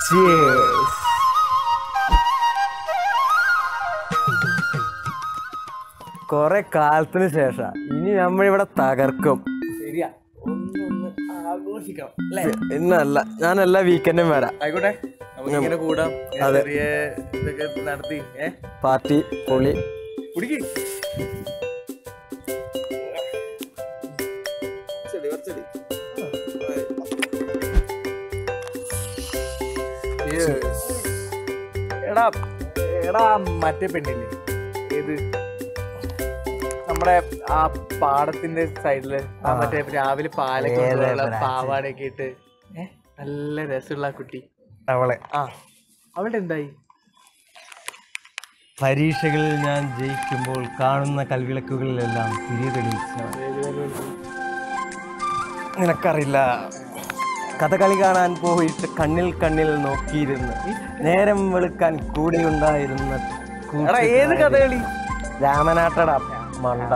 Cheers. കൊറേ കാലത്തിന് ശേഷം ഇനി നമ്മളിവിടെ തകർക്കും ശരിയാ ഒന്നൊന്ന് ആഘോഷിക്കണം അല്ലേ ഇന്നല്ല ഞാൻ എല്ലാ വീക്കെൻഡും വരാം ആയിക്കോട്ടെ നമുക്ക് ഇങ്ങനെ കൂടാം ഇങ്ങനെ അതെ. ചെറിയ ഇതൊക്കെ നടത്തി ഏ പാർട്ടി പൊളി കുടിക്ക് ചെടി, കുറച്ചെടി. Cheers. എടാ എടാ മറ്റേ പെണ്ണില്ലേ ഏത് നമ്മുടെ ആ പാടത്തിന്റെ സൈഡില് ആ മറ്റേ രാവിലെ പാലൊക്കെ ഏത് കൊണ്ടുള്ള പ്രാച്ചി? പാവാടയൊക്കെ ഇട്ട് ഏ നല്ല രസമുള്ള ആ കുട്ടി അവളെ ആ അവളുടെ എന്തായി പരീക്ഷകളിൽ ഞാൻ ജയിക്കുമ്പോൾ കാണുന്ന കൽവിളക്കുകളിലെല്ലാം തിരി തെളിയിച്ച നിനക്കറിയില്ല കഥകളി കാണാൻ പോയിട്ട് കണ്ണിൽ കണ്ണിൽ നോക്കിയിരുന്ന് നേരം വെളുക്കാൻ കൂടെ ഉണ്ടായിരുന്ന എടാ ഏത് കഥകളി രാമനാട്ടട മണ്ട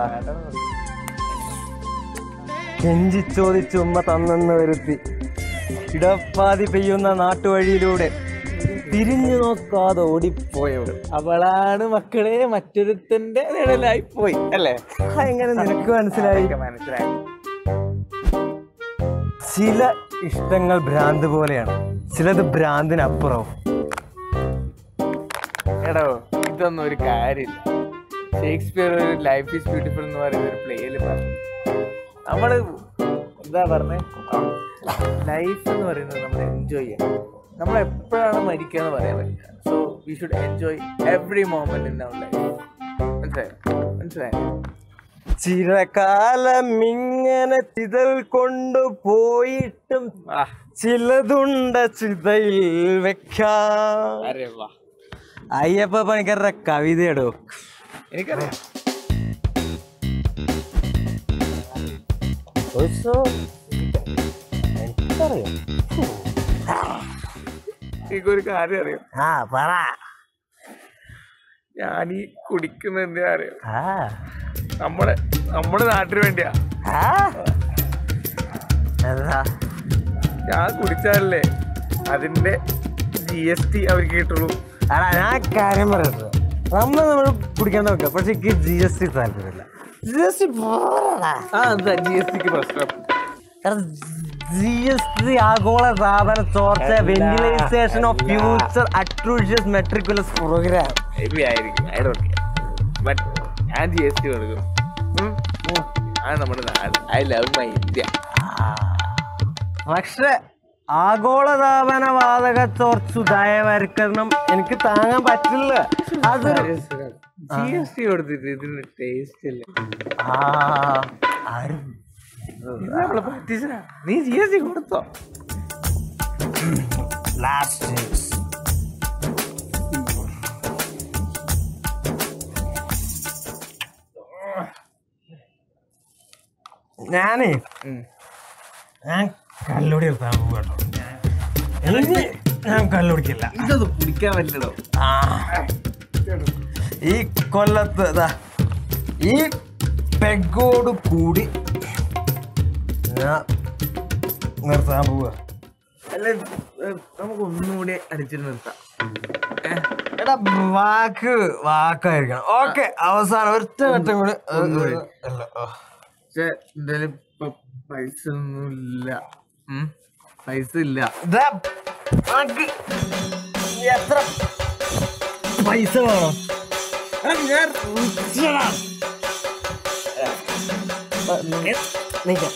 കെഞ്ചി ചോദിച്ച് ഉമ്മ തന്നെന്ന് വരുത്തി ഇടപ്പാതി പെയ്യുന്ന നാട്ടുവഴിയിലൂടെ തിരിഞ്ഞു നോക്കാതെ ഓടിപ്പോയവൾ അവളാണ് മക്കളെ മറ്റൊരുത്തന്റെ നിഴലായി പോയി അല്ലേ എങ്ങനെ നിനക്ക് മനസ്സിലായി മനസ്സിലായി ചില ഇഷ്ടങ്ങൾ ഭ്രാന്ത് പോലെയാണ് ചിലത് ഭ്രാന്തിനപ്പുറവും എടോ ഇതൊന്നും ഒരു കാര്യമില്ല ഷേക്സ്പിയർ ഒരു ലൈഫ് ഈസ് ബ്യൂട്ടിഫുൾ എന്ന് പറയുന്ന ഒരു പ്ലേയിൽ പറഞ്ഞു നമ്മള് എന്താ പറഞ്ഞേ ലൈഫ് എന്ന് പറയുന്നത് നമ്മൾ എൻജോയ് ചെയ്യണം നമ്മൾ എപ്പോഴാണ് മരിക്കുക എന്ന് പറയാൻ പറ്റില്ല so we should enjoy every moment in our life മനസ്സിലായോ മനസ്സിലായോ ചിരകാലം ഇങ്ങനെ ചിതൽ കൊണ്ടുപോയിട്ടും ആ ചിലതുണ്ട ചിതയിൽ വെക്കാം അരെ വാ അയ്യപ്പ പണിക്കരുടെ കവിതയിടോ എനിക്കറിയാം എനിക്കൊരു കാര്യം അറിയാം ആ പറ ഞാൻ ഈ കുടിക്കുന്ന എന്തിനാ അറിയാം ആ നമ്മുടെ നമ്മുടെ നാട്ടിന് വേണ്ടിയാ ആ എന്താ ഞാൻ കുടിച്ചാലല്ലേ അതിന്റെ ജി എസ് ടി അവർക്ക് കിട്ടുള്ളൂ എടാ ഞാൻ കാര്യം പറയട്ടെ നമ്മൾ നമ്മൾ കുടിക്കാൻ നോക്കാം പക്ഷെ എനിക്ക് ജി എസ് ടി താല്പര്യമില്ല ജി എസ് ടി പോരാടാ ആ എന്താ ജി എസ് ടിക്ക് പ്രശ്നം ജി എസ് ടി ആഗോള സ്ഥാപന ചോർച്ച ventilation of future atrocious meticulous programme Maybe ആയിരിക്കും ഐ ഡോണ്ട് ബട്ട് ഞാൻ ജി എസ് ടി കൊടുക്കും ഉം. അത് നമ്മുടെ നാട് ഐ ലവ് മൈ ഇന്ത്യ പക്ഷെ ആഗോളതാപന വാതക ചോർച്ച ദയവൽക്കരണം എനിക്ക് താങ്ങാൻ പറ്റില്ല അതൊരു ജി എസ് ടി കൊടുത്തിട്ട് ഇതിന് ടേസ്റ്റ് ഇല്ല ആ ആരും ഇത് നമ്മളെ പറ്റിച്ചാ നീ ജി എസ് ടി കൊടുത്തോ ലാസ്റ്റ് ഞാനേ ഞാൻ കല്ലുടി എടുത്താൽ കേട്ടോ എനിക്ക് ഞാൻ കല്ലുടിക്കില്ല ഇതൊന്നും കുടിക്കാൻ പറ്റില്ലടോ ആ. ഈ കൊല്ലത്ത് ദാ ഈ പെഗോട് കൂടി ഞാൻ നിർത്താൻ പോവുക അല്ല ഏ, നമുക്ക് ഒന്നുകൂടി അടിച്ചിട്ട് നിർത്താം ഏ? എടാ വാക്ക് വാക്കായിരിക്കണം ഓക്കെ അവസാനം ഒറ്റ ഘട്ടം കൂടി ഏ, ഏ, അല്ല, ഓ. പക്ഷെ എന്തായാലും ഇപ്പൊ പൈസ ഒന്നും ഇല്ല ഉം. പൈസ ഇല്ല ദാ, വാക്ക് എത്ര പൈസ വേണം എടാ, ഞാൻ ഉച്ചടാ. ഏ, നിക്കാം.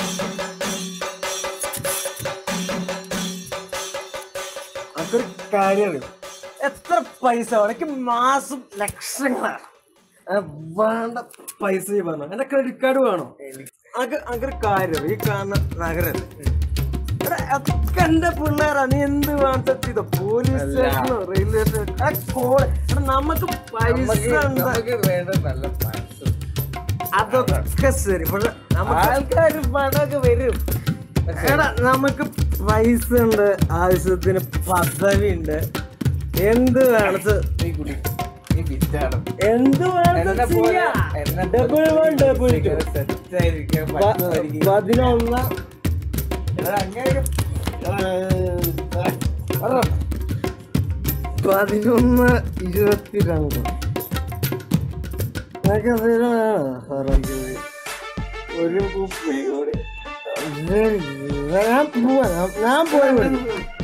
അതൊരു കാര്യമാണ് എത്ര പൈസ വേണം എനിക്ക് മാസം ലക്ഷങ്ങളാണ് ആ, വേണ്ട പൈസ ഈ പറഞ്ഞു എന്റെ ക്രെഡിറ്റ് കാർഡ് വേണോ അനക്ക് അനക്കൊരു കാര്യം ഈ കാണുന്ന നഗരം എടാ, അതൊക്കെ എന്റെ പിള്ളേരാ നീ എന്ത് വേണ്ട ചെയ്തോ പോലീസ് സ്റ്റേഷനോ റെയിൽവേ സ്റ്റേഷൻ നമുക്ക് പൈസ ഉണ്ട്. വേണ്ട നല്ല പൈസ അതൊക്കെ ശരി പക്ഷെ നമുക്ക് ആൾക്കാർ പണമൊക്കെ വരും എടാ നമുക്ക് പൈസ ഉണ്ട് ആവശ്യത്തിന് പദവി ഉണ്ട് എന്ത് വേണത് നീ കുടി നീ ബിറ്റാണ് എന്ത് എന്നെ വേണത് പോലെ എന്നെ ഡബിൾ വൺ ഡബിൾ ടു സെറ്റായിരിക്കാൻ പറ്റുമായിരിക്കും പതിനൊന്ന് അങ്ങനെ ഏ, പതിനൊന്ന് ഇരുപത്തിരണ്ട് നിനക്ക് എന്തെങ്കിലും വേണോ സാറേ? ഒരു കുപ്പി കൂടി ഞാൻ പോവാ ഞാൻ പോയി വിളിക്കും